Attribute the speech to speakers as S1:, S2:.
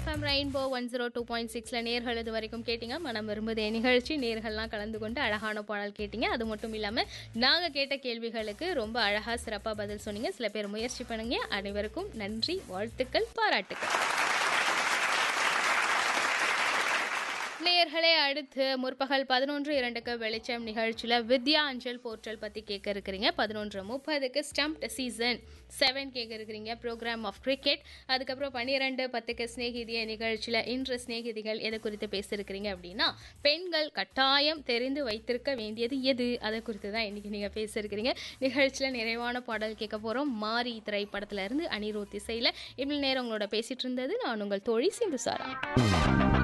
S1: FM rainbow one zero two point சிக்ஸில் நேர்கள் இது வரைக்கும் கேட்டிங்க மனம் விரும்புதே நிகழ்ச்சி நேர்கள்லாம் கலந்து கொண்டு அழகான பாடல் கேட்டிங்க அது மட்டும் இல்லாமல் நாங்கள் கேட்ட கேள்விகளுக்கு ரொம்ப அழகாக சிறப்பாக பதில் சொன்னீங்க சில பேர் முயற்சி பண்ணுங்க அனைவருக்கும் நன்றி வாழ்த்துக்கள் பாராட்டுக்கள் நேயர்களே அடுத்து முற்பகல் பதினொன்று இரண்டுக்கு வெளிச்சம் நிகழ்ச்சியில் வித்யா அஞ்சல் போர்ட்டல் பற்றி கேட்க இருக்கிறீங்க பதினொன்று முப்பதுக்கு ஸ்டம்ப்ட் சீசன் செவன் கேட்க இருக்கிறீங்க ப்ரோக்ராம் ஆஃப் கிரிக்கெட் அதுக்கப்புறம் பன்னிரெண்டு பத்துக்கு ஸ்நேகிதிய நிகழ்ச்சியில் இன்று ஸ்நேகிதிகள் எதை குறித்து பேசியிருக்கிறீங்க அப்படின்னா பெண்கள் கட்டாயம் தெரிந்து வைத்திருக்க வேண்டியது எது அதை குறித்து தான் இன்றைக்கி நீங்கள் பேசியிருக்கிறீங்க நிகழ்ச்சியில் நிறைவான பாடல் கேட்க போகிறோம் மாரி திரைப்படத்துல இருந்து அனிருத் இசையில் இவ்வளோ நேரம் உங்களோட பேசிகிட்டு இருந்தது நான் உங்கள் தோழி சிந்து சாரா